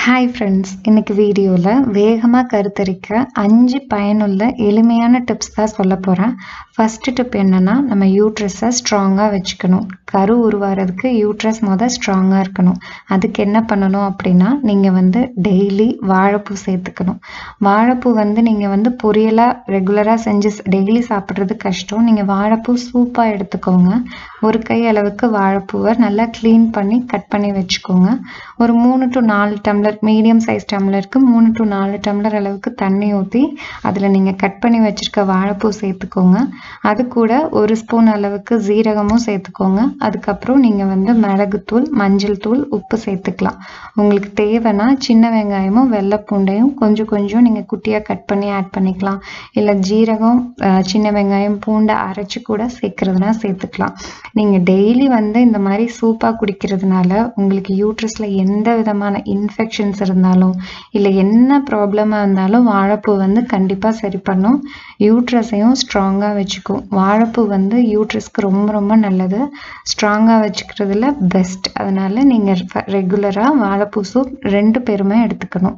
hi friends இன்னைக்கு வீடியோவில் வேகமாக கருத்தரிக்க அஞ்சு பயனுள்ள எளிமையான டிப்ஸ் தான் சொல்ல போகிறேன் ஃபஸ்ட்டு டிப் என்னென்னா நம்ம யூட்ரஸை ஸ்ட்ராங்காக வச்சுக்கணும் கரு உருவாகிறதுக்கு யூட்ரஸ் மொதல் ஸ்ட்ராங்காக இருக்கணும் அதுக்கு என்ன பண்ணணும் அப்படின்னா நீங்கள் வந்து டெய்லி வாழைப்பூ சேர்த்துக்கணும் வாழைப்பூ வந்து நீங்கள் வந்து பொரியலாக ரெகுலராக செஞ்சு டெய்லி சாப்பிட்றது கஷ்டம் நீங்கள் வாழைப்பூ சூப்பாக எடுத்துக்கோங்க ஒரு கை அளவுக்கு வாழைப்பூவை நல்லா க்ளீன் பண்ணி கட் பண்ணி வச்சுக்கோங்க ஒரு மூணு டு நாலு டம்ளர் மீடியம் சைஸ் டம்ளருக்கு மூணு டு நாலு டம்ளர் அளவுக்கு தண்ணி ஊற்றி அதில் நீங்கள் கட் பண்ணி வச்சுருக்க வாழைப்பூ சேர்த்துக்கோங்க அது கூட ஒரு ஸ்பூன் அளவுக்கு ஜீரகமும் சேர்த்துக்கோங்க அதுக்கப்புறம் நீங்கள் வந்து மிளகுத்தூள் மஞ்சள் தூள் உப்பு சேர்த்துக்கலாம் உங்களுக்கு தேவைன்னா சின்ன வெங்காயமும் வெள்ளை பூண்டையும் கொஞ்சம் கொஞ்சம் நீங்கள் குட்டியாக கட் பண்ணி ஆட் பண்ணிக்கலாம் இல்லை ஜீரகம் அஹ், சின்ன வெங்காயம் பூண்டை அரைச்சி கூட சேர்க்கறதுனா சேர்த்துக்கலாம் நீங்கள் டெய்லி வந்து இந்த மாதிரி சூப்பாக குடிக்கிறதுனால உங்களுக்கு யூட்ரஸில் எந்த விதமான இன்ஃபெக்ஷன்ஸ் இருந்தாலும் இல்லை என்ன ப்ராப்ளமாக இருந்தாலும் வாழைப்பூ வந்து கண்டிப்பாக சரி பண்ணும் யூட்ரஸையும் ஸ்ட்ராங்காக வச்சுக்கும் வாழைப்பூ வந்து யூட்ரஸ்க்கு ரொம்ப ரொம்ப நல்லது ஸ்ட்ராங்காக வச்சுக்கிறதுல பெஸ்ட் அதனால நீங்கள் ரெகுலராக வாழைப்பூ சூப் ரெண்டு பேருமே எடுத்துக்கணும்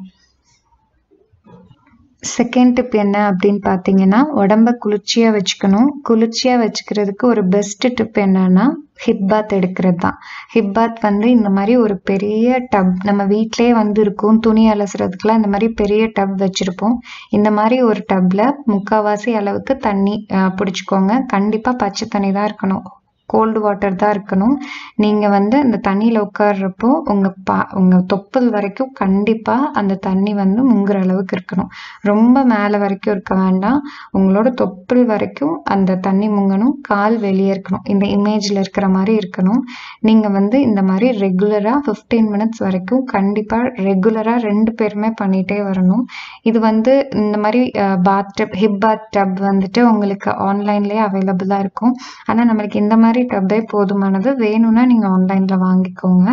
செகண்ட் டிப் என்ன அப்படின்னு பார்த்தீங்கன்னா உடம்ப குளிர்ச்சியாக வச்சுக்கணும் குளிர்ச்சியாக வச்சுக்கிறதுக்கு ஒரு பெஸ்ட் டிப் என்னன்னா ஹிப் பாத் எடுக்கிறது தான் ஹிப் பாத் வந்து இந்த மாதிரி ஒரு பெரிய டப் நம்ம வீட்டிலே வந்து இருக்கும் துணி அலசுறதுக்குலாம் இந்த மாதிரி பெரிய டப் வச்சுருப்போம் இந்த மாதிரி ஒரு டப்பில் முக்கால்வாசி அளவுக்கு தண்ணி அஹ், பிடிச்சிக்கோங்க கண்டிப்பாக பச்சை தண்ணி தான் இருக்கணும் கோல்டு வாட்டர் தான் இருக்கணும் நீங்கள் வந்து அந்த தண்ணியில் உட்கார்றப்போ உங்கள் பா உங்கள் தொப்புள் வரைக்கும் கண்டிப்பாக அந்த தண்ணி வந்து முங்குற அளவுக்கு இருக்கணும் ரொம்ப மேலே வரைக்கும் இருக்க வேண்டாம் உங்களோட தொப்புள் வரைக்கும் அந்த தண்ணி முங்கணும் கால் வெளியே இருக்கணும் இந்த இமேஜில் இருக்கிற மாதிரி இருக்கணும் நீங்கள் வந்து இந்த மாதிரி ரெகுலராக ஃபிஃப்டீன் மினிட்ஸ் வரைக்கும் கண்டிப்பாக ரெகுலராக ரெண்டு பேருமே பண்ணிகிட்டே வரணும் இது வந்து இந்த மாதிரி bath tub hip bath tub வந்துட்டு உங்களுக்கு ஆன்லைன்லேயே அவைலபிளாக இருக்கும் ஆனால் நம்மளுக்கு இந்த மாதிரி டப்பே போதுமானது வேணும்னா நீங்கள் ஆன்லைனில் வாங்கிக்கோங்க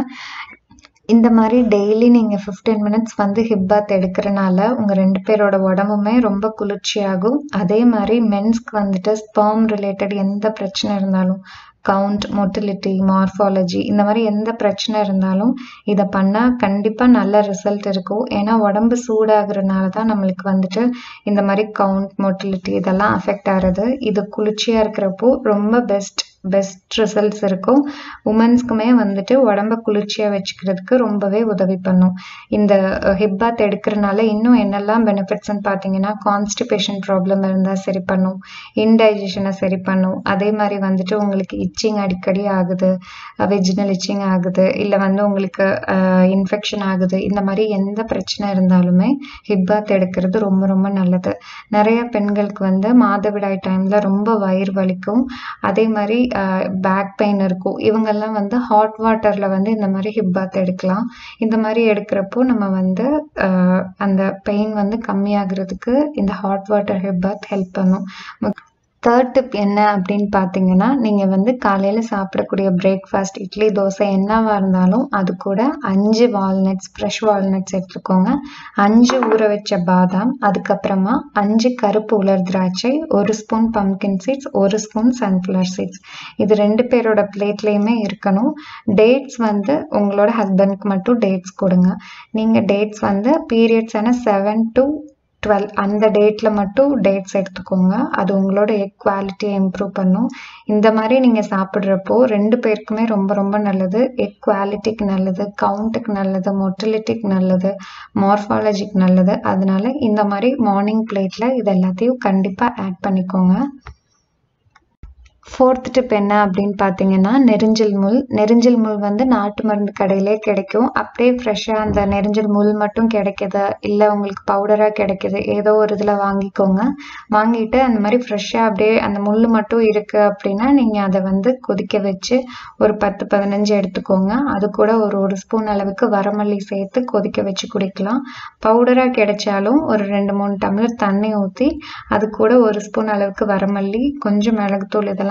இந்த மாதிரி டெய்லி நீங்கள் ஃபிஃப்டீன் மினிட்ஸ் வந்து ஹிப் பாத் எடுக்கிறனால உங்கள் ரெண்டு பேரோட உடம்புமே ரொம்ப குளிர்ச்சியாகும் அதே மாதிரி மென்ஸ்க்கு வந்துட்டு ஸ்பெர்ம் ரிலேட்டட் எந்த பிரச்சனை இருந்தாலும் கவுண்ட் மொட்டிலிட்டி மார்ஃபாலஜி இந்த மாதிரி எந்த பிரச்சனை இருந்தாலும் இதை பண்ணால் கண்டிப்பாக நல்ல ரிசல்ட் இருக்கும் ஏன்னா உடம்பு சூடாகிறனால தான் நம்மளுக்கு வந்துட்டு இந்த மாதிரி கவுண்ட் மொட்டிலிட்டி இதெல்லாம் அஃபெக்ட் ஆகிறது இது குளிர்ச்சியாக இருக்கிறப்போ ரொம்ப பெஸ்ட் பெஸ்ட் ரிசல்ட்ஸ் இருக்கும் உமன்ஸ்க்குமே வந்துட்டு உடம்ப குளிர்ச்சியாக வச்சுக்கிறதுக்கு ரொம்பவே உதவி பண்ணும் இந்த ஹிப் பாத் எடுக்கிறனால இன்னும் என்னெல்லாம் பெனிஃபிட்ஸ்ன்னு பார்த்தீங்கன்னா கான்ஸ்டிபேஷன் ப்ராப்ளம் இருந்தால் சரி பண்ணும் இன்டைஜஷனை சரி பண்ணும் அதே மாதிரி வந்துட்டு உங்களுக்கு இச்சிங் அடிக்கடி ஆகுது வெஜினல் இச்சிங் ஆகுது இல்லை வந்து உங்களுக்கு இன்ஃபெக்ஷன் ஆகுது இந்த மாதிரி எந்த பிரச்சனை இருந்தாலுமே ஹிப் பாத் எடுக்கிறது ரொம்ப ரொம்ப நல்லது நிறைய பெண்களுக்கு வந்து மாதவிடாய் டைமில் ரொம்ப வயிறு வலிக்கும் அதே மாதிரி பேக் பெயின் இருக்கும் இவங்கெல்லாம் வந்து ஹாட் வாட்டரில் வந்து இந்த மாதிரி ஹிப் பாத் எடுக்கலாம் இந்த மாதிரி எடுக்கிறப்போ நம்ம வந்து ஆஹ், அந்த பெயின் வந்து கம்மியாகிறதுக்கு இந்த hot water hip bath help பண்ணும் தேர்ட் டிப் என்ன அப்படின்னு பார்த்தீங்கன்னா நீங்கள் வந்து காலையில் சாப்பிடக்கூடிய பிரேக்ஃபாஸ்ட் இட்லி தோசை என்னவா இருந்தாலும் அது கூட அஞ்சு வால்நட்ஸ் ஃப்ரெஷ் வால்நட்ஸ் எடுத்துக்கோங்க அஞ்சு ஊற வச்ச பாதாம் அதுக்கப்புறமா அஞ்சு கருப்பு உலர் திராட்சை ஒரு ஸ்பூன் பம்கின் சீட்ஸ் ஒரு ஸ்பூன் சன்ஃப்ளவர் சீட்ஸ் இது ரெண்டு பேரோட பிளேட்லேயுமே இருக்கணும் டேட்ஸ் வந்து உங்களோட ஹஸ்பண்ட்க்கு மட்டும் டேட்ஸ் கொடுங்க நீங்கள் டேட்ஸ் வந்து பீரியட்ஸான செவன் டு டுவெல் அந்த டேட்டில் மட்டும் டேட்ஸ் எடுத்துக்கோங்க அது உங்களோட எக் குவாலிட்டியை இம்ப்ரூவ் பண்ணும் இந்த மாதிரி நீங்கள் சாப்பிட்றப்போ ரெண்டு பேருக்குமே ரொம்ப ரொம்ப நல்லது எக் குவாலிட்டிக்கு நல்லது கவுண்ட்டுக்கு நல்லது மொட்டிலிட்டிக்கு நல்லது மார்ஃபாலஜிக்கு நல்லது அதனால இந்த மாதிரி மார்னிங் பிளேட்டில் இது எல்லாத்தையும் கண்டிப்பாக ஆட் பண்ணிக்கோங்க ஃபோர்த் டிப் என்ன அப்படின்னு பார்த்தீங்கன்னா நெரிஞ்சல் முள் நெரிஞ்சல் முள் வந்து நாட்டு மருந்து கடையிலே கிடைக்கும் அப்படியே ஃப்ரெஷ்ஷாக அந்த நெரிஞ்சல் முள் மட்டும் கிடைக்குது இல்லை உங்களுக்கு பவுடராக கிடைக்குது ஏதோ ஒரு இதில் வாங்கிக்கோங்க வாங்கிட்டு அந்த மாதிரி ஃப்ரெஷ்ஷாக அப்படியே அந்த முள் மட்டும் இருக்குது அப்படின்னா நீங்கள் அதை வந்து கொதிக்க வச்சு ஒரு பத்து பதினஞ்சு எடுத்துக்கோங்க அது கூட ஒரு ஒரு ஸ்பூன் அளவுக்கு வரமல்லி சேர்த்து கொதிக்க வச்சு குடிக்கலாம் பவுடராக கிடைச்சாலும் ஒரு ரெண்டு மூணு டம்ளர் தண்ணி ஊற்றி அது கூட ஒரு ஸ்பூன் அளவுக்கு வரமல்லி கொஞ்சம் மிளகுத்தூள் இதெல்லாம்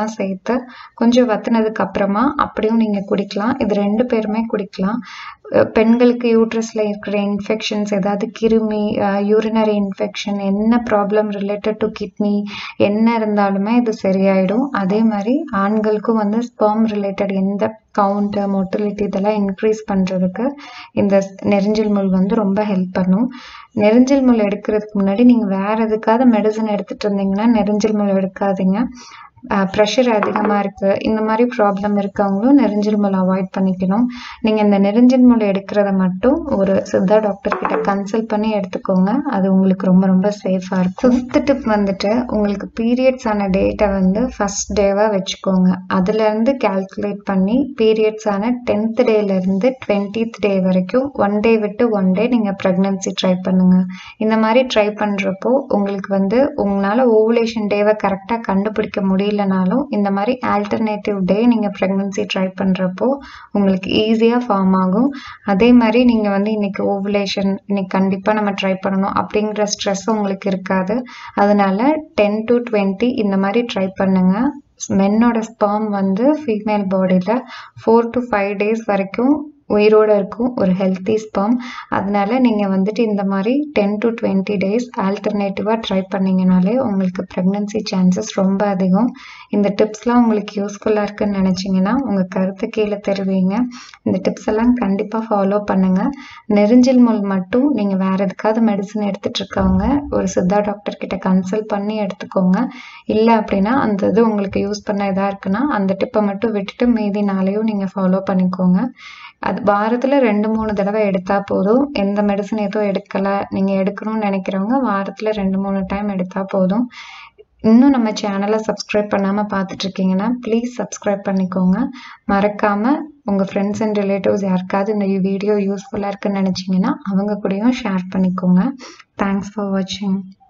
இதெல்லாம் சேர்த்து கொஞ்சம் வத்துனதுக்கு அப்புறமா அப்படியும் நீங்கள் குடிக்கலாம் இது ரெண்டு பேருமே குடிக்கலாம் அஹ் பெண்களுக்கு யூட்ரஸில் இருக்கிற இன்ஃபெக்ஷன்ஸ் ஏதாவது கிருமி யூரினரி இன்ஃபெக்ஷன் என்ன ப்ராப்ளம் ரிலேட்டட் டு கிட்னி என்ன இருந்தாலுமே இது சரியாயிடும் அதே மாதிரி ஆண்களுக்கும் வந்து ஸ்பெர்ம் ரிலேட்டட் எந்த கவுண்ட்டு மொட்டிலிட்டி இதெல்லாம் இன்க்ரீஸ் பண்ணுறதுக்கு இந்த நெரிஞ்சல் முள் வந்து ரொம்ப ஹெல்ப் பண்ணும் நெரிஞ்சல் முள் எடுக்கிறதுக்கு முன்னாடி நீங்கள் வேறு எதுக்காவது மெடிசன் எடுத்துகிட்டு இருந்தீங்கன்னா நெரிஞ்சல் முள் எடுக்காதீங்க ப்ரெஷர் அதிகமாக இருக்குது இந்த மாதிரி ப்ராப்ளம் இருக்கவங்களும் நெரிஞ்சல் முள் அவாய்ட் பண்ணிக்கணும் நீங்கள் இந்த நெரிஞ்சல் முள் எடுக்கிறத மட்டும் ஒரு சித்தா டாக்டர் கிட்ட கன்சல்ட் பண்ணி எடுத்துக்கோங்க அது உங்களுக்கு ரொம்ப ரொம்ப சேஃபாக இருக்கும் ஃபிஃப்த் டிப் வந்துட்டு உங்களுக்கு பீரியட்ஸ் ஆன டேட்டை வந்து ஃபஸ்ட் டேவாக வச்சுக்கோங்க அதுலேருந்து கால்குலேட் பண்ணி பீரியட்ஸ் ஆன டென்த் டேலேருந்து டுவெண்ட்டித் டே வரைக்கும் ஒன் டே விட்டு ஒன் டே நீங்கள் ப்ரெக்னன்சி ட்ரை பண்ணுங்கள் இந்த மாதிரி ட்ரை பண்ணுறப்போ உங்களுக்கு வந்து உங்களால் ஓவுலேஷன் டேவை கரெக்டாக கண்டுபிடிக்க முடியலனாலும் இந்த மாதிரி ஆல்டர்னேட்டிவ் டே நீங்கள் ப்ரெக்னன்சி ட்ரை பண்ணுறப்போ உங்களுக்கு ஈஸியாக ஃபார்ம் ஆகும் அதே மாதிரி நீங்கள் வந்து இன்னைக்கு ஓவுலேஷன் இன்னைக்கு கண்டிப்பாக நம்ம ட்ரை பண்ணணும் அப்படிங்கிற ஸ்ட்ரெஸ் உங்களுக்கு இருக்காது அதனால டென் டு டுவெண்ட்டி இந்த மாதிரி ட்ரை பண்ணுங்கள் மென்னோட ஸ்பெர்ம் வந்து ஃபீமேல் பாடியில் ஃபோர் டு ஃபைவ் டேஸ் வரைக்கும் உயிரோடு இருக்கும் ஒரு ஹெல்த்தி ஸ்பெர்ம் அதனால நீங்கள் வந்துட்டு இந்த மாதிரி டென் டு டுவெண்ட்டி டேஸ் ஆல்டர்னேட்டிவாக ட்ரை பண்ணிங்கனாலே உங்களுக்கு ப்ரெக்னன்சி சான்சஸ் ரொம்ப அதிகம் இந்த டிப்ஸ்லாம் உங்களுக்கு யூஸ்ஃபுல்லாக இருக்குன்னு நினச்சிங்கன்னா உங்கள் கருத்து கீழே தெரிவிங்க இந்த டிப்ஸ் எல்லாம் கண்டிப்பாக ஃபாலோ பண்ணுங்கள் நெரிஞ்சல் முள் மட்டும் நீங்கள் வேறு எதுக்காவது மெடிசன் எடுத்துகிட்டு இருக்கவங்க ஒரு சித்தா டாக்டர் கிட்ட கன்சல்ட் பண்ணி எடுத்துக்கோங்க இல்லை அப்படின்னா அந்த இது உங்களுக்கு யூஸ் பண்ண இதாக இருக்குன்னா அந்த டிப்பை மட்டும் விட்டுட்டு மீதி நாளையும் நீங்கள் ஃபாலோ பண்ணிக்கோங்க அது வாரத்தில் ரெண்டு மூணு தடவை எடுத்தால் போதும் எந்த மெடிசன் எதுவும் எடுக்கலை நீங்கள் எடுக்கணும்னு நினைக்கிறவங்க வாரத்தில் ரெண்டு மூணு டைம் எடுத்தால் போதும் இன்னும் நம்ம சேனலை சப்ஸ்கிரைப் பண்ணாமல் பார்த்துட்ருக்கீங்கன்னா ப்ளீஸ் சப்ஸ்கிரைப் பண்ணிக்கோங்க மறக்காமல் உங்கள் ஃப்ரெண்ட்ஸ் அண்ட் ரிலேட்டிவ்ஸ் யாருக்காவது இந்த வீடியோ யூஸ்ஃபுல்லாக இருக்குன்னு நினச்சிங்கன்னா அவங்க கூடயும் ஷேர் பண்ணிக்கோங்க தேங்க்ஸ் ஃபார் வாட்சிங்